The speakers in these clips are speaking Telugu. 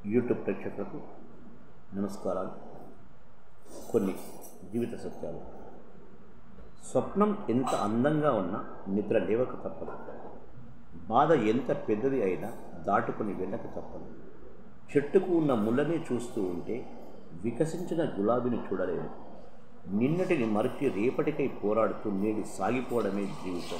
యూట్యూబ్ ప్రేక్షకులకు నమస్కారాలు కొన్ని జీవిత సత్యాలు స్వప్నం ఎంత అందంగా ఉన్నా నిద్ర లేవక తప్పదు బాధ ఎంత పెద్దది అయినా దాటుకుని వెళ్ళక తప్పదు చెట్టుకు ఉన్న ముళ్ళని చూస్తూ ఉంటే వికసించిన గులాబీని చూడలేము నిన్నటిని మరచి రేపటికై పోరాడుతూ నేడు సాగిపోవడమే జీవితం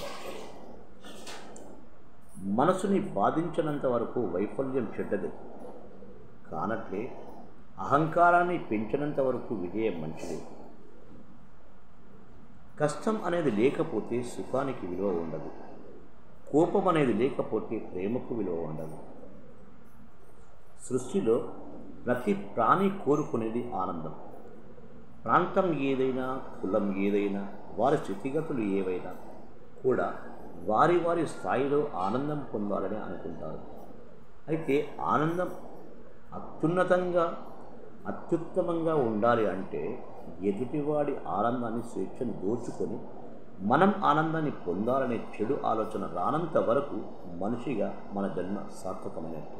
మనసుని బాధించినంత వరకు వైఫల్యం చెడ్డది కానట్లే అహంకారాన్ని పెంచినంత వరకు విజయం మంచిది కష్టం అనేది లేకపోతే సుఖానికి విలువ ఉండదు కోపం అనేది లేకపోతే ప్రేమకు విలువ ఉండదు సృష్టిలో ప్రతి ప్రాణి కోరుకునేది ఆనందం ప్రాంతం ఏదైనా కులం ఏదైనా వారి స్థితిగతులు ఏవైనా కూడా వారి వారి స్థాయిలో ఆనందం పొందాలని అనుకుంటారు అయితే ఆనందం అత్యున్నతంగా అత్యుత్తమంగా ఉండాలి అంటే ఎదుటివాడి ఆనందాన్ని స్వేచ్ఛను దోచుకొని మనం ఆనందాన్ని పొందాలనే చెడు ఆలోచన రానంత వరకు మనిషిగా మన జన్మ సార్థకమైనట్టు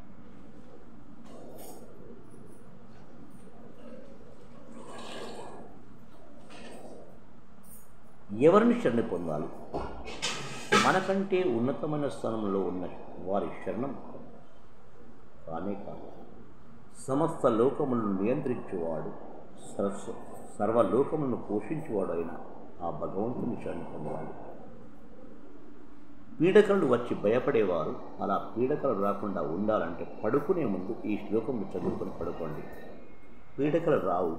ఎవరిని శరణి పొందాలి మనకంటే ఉన్నతమైన స్థానంలో ఉన్న వారి శరణం కానే కాదు సమస్త లోకములను నియంత్రించేవాడు సర్వ సర్వలోకములను పోషించేవాడు అయిన ఆ భగవంతుని శరణి పొందాలి పీడకలు వచ్చి భయపడేవారు అలా పీడకలు రాకుండా ఉండాలంటే పడుకునే ముందు ఈ శ్లోకం చదువుకొని పడుకోండి పీడకలు రావు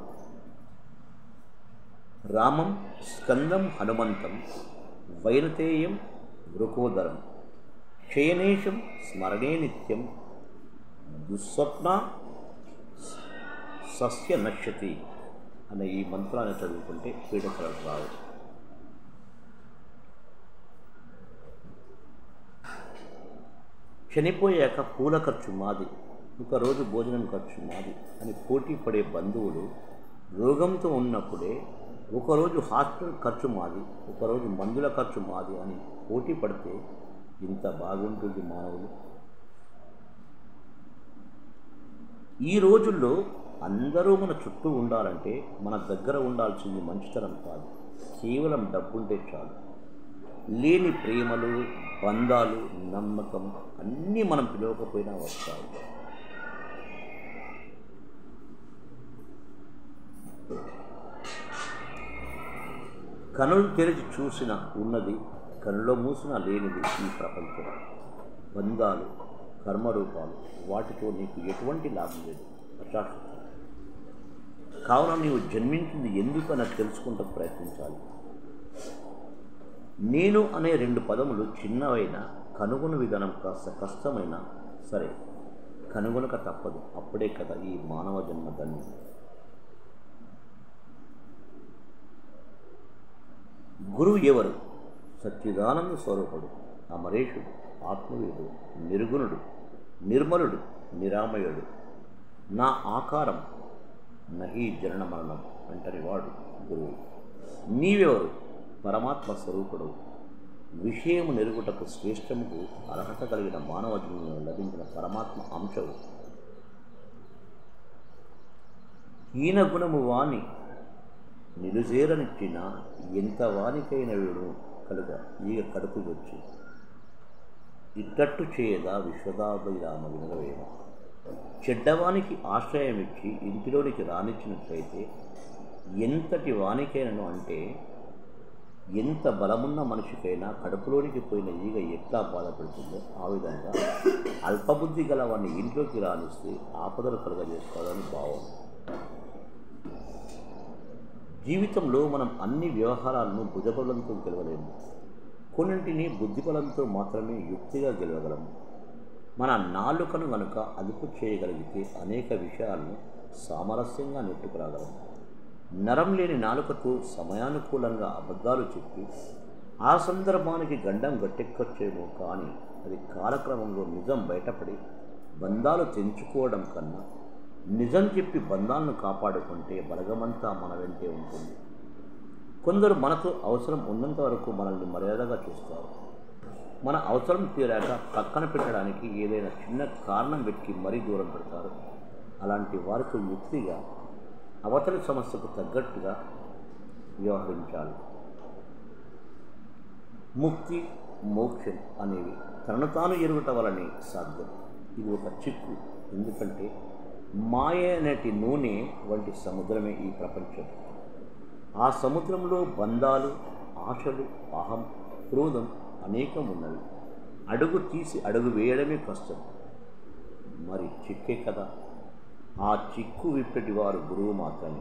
రామం స్కందం హనుమంతం వైనతేయం వృకోదరం శయనేశం స్మరణే నిత్యం దుస్వప్న సస్య నశ్యతి అనే ఈ మంత్రాన్ని చదువుకుంటే పీడకలు రావు చనిపోయాక పూల ఖర్చు మాది ఒకరోజు భోజనం ఖర్చు మాది అని పోటీ పడే బంధువులు రోగంతో ఉన్నప్పుడే ఒకరోజు హాస్పిటల్ ఖర్చు మాది ఒకరోజు మందుల ఖర్చు మాది అని పోటీ పడితే ఇంత బాగుంటుంది మానవులు ఈ రోజుల్లో అందరూ మన చుట్టూ ఉండాలంటే మన దగ్గర ఉండాల్సింది మంచితనం కాదు కేవలం డబ్బుంటే చాలు లేని ప్రేమలు బంధాలు నమ్మకం అన్నీ మనం పిలవకపోయినా వస్తాయి కనులు తెరిచి చూసిన ఉన్నది కనులో మూసిన లేనిది ఈ ప్రపంచం బంధాలు కర్మరూపాలు వాటితో నీకు ఎటువంటి లాభం లేదు అశాశ్వతం కావున నీవు జన్మించింది ఎందుకు అని తెలుసుకుంటూ ప్రయత్నించాలి నేను అనే రెండు పదములు చిన్నవైన కనుగొన విధానం కాస్త కష్టమైన సరే కనుగొనక తప్పదు అప్పుడే కదా ఈ మానవ జన్మ ధన్యం గురువు ఎవరు సచ్చిదానంద స్వరూపుడు అమరేషుడు ఆత్మవీయుడు నిర్గుణుడు నిర్మలుడు నిరామయుడు నా ఆకారం నహి జనన మరణం అంటని వాడు గురువు నీవెవరు పరమాత్మ స్వరూపుడు విషయము నెరుగుటకు శ్రేష్టముకు అర్హత కలిగిన మానవ జీవనంలో లభించిన పరమాత్మ అంశవు హీన గుణము వాణి నిలుజేరనిచ్చిన ఎంత వానికైన వీడు కలుగ ఈగ కడుపు వచ్చి ఇట్టట్టు చేయదా విశ్వదాభిరామ వినగవేమ చెడ్డవానికి ఆశ్రయం ఇచ్చి ఇంటిలోనికి రానిచ్చినట్లయితే ఎంతటి వానికైనను అంటే ఎంత బలమున్న మనిషికైనా కడుపులోనికి పోయిన ఈగ ఎట్లా బాధపడుతుందో ఆ విధంగా అల్పబుద్ధి గల వాడిని ఇంట్లోకి రానిస్తే ఆపదలు కలుగజేసుకోవాలని భావం జీవితంలో మనం అన్ని వ్యవహారాలను భుజబలంతో గెలవలేము కొన్నింటిని బుద్ధిబలంతో మాత్రమే యుక్తిగా గెలవగలము మన నాలుకను గనుక అదుపు చేయగలిగితే అనేక విషయాలను సామరస్యంగా నెట్టుకురాగలము నరం లేని నాలుకతో సమయానుకూలంగా అబద్ధాలు చెప్పి ఆ సందర్భానికి గండం గట్టెక్కొచ్చేమో కానీ అది కాలక్రమంలో నిజం బయటపడి బంధాలు తెంచుకోవడం కన్నా నిజం చెప్పి బంధాలను కాపాడుకుంటే బలగమంతా మన వెంటే ఉంటుంది కొందరు మనతో అవసరం ఉన్నంత వరకు మనల్ని మర్యాదగా చూస్తారు మన అవసరం తీరాక పక్కన పెట్టడానికి ఏదైనా చిన్న కారణం వెతికి మరీ దూరం పెడతారు అలాంటి వారితో యుక్తిగా అవతలి సమస్యకు తగ్గట్టుగా వ్యవహరించాలి ముక్తి మోక్షం అనేవి తనను తాను ఎరుగుట వలనే సాధ్యం ఇది ఒక చిక్కు ఎందుకంటే మాయ అనేటి నూనె వంటి సముద్రమే ఈ ప్రపంచం ఆ సముద్రంలో బంధాలు ఆశలు అహం క్రోధం అనేకం ఉన్నవి అడుగు తీసి అడుగు వేయడమే కష్టం మరి చిక్కే కదా ఆ చిక్కు విప్పటి వారు గురువు మాత్రమే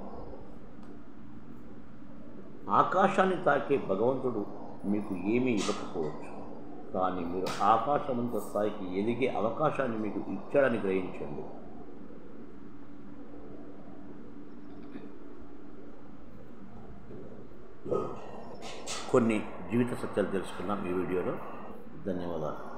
ఆకాశాన్ని తాకే భగవంతుడు మీకు ఏమీ ఇవ్వకపోవచ్చు కానీ మీరు ఆకాశమంత స్థాయికి ఎదిగే అవకాశాన్ని మీకు ఇచ్చాడని గ్రహించండి కొన్ని జీవిత సత్యాలు తెలుసుకున్నాం ఈ వీడియోలో ధన్యవాదాలు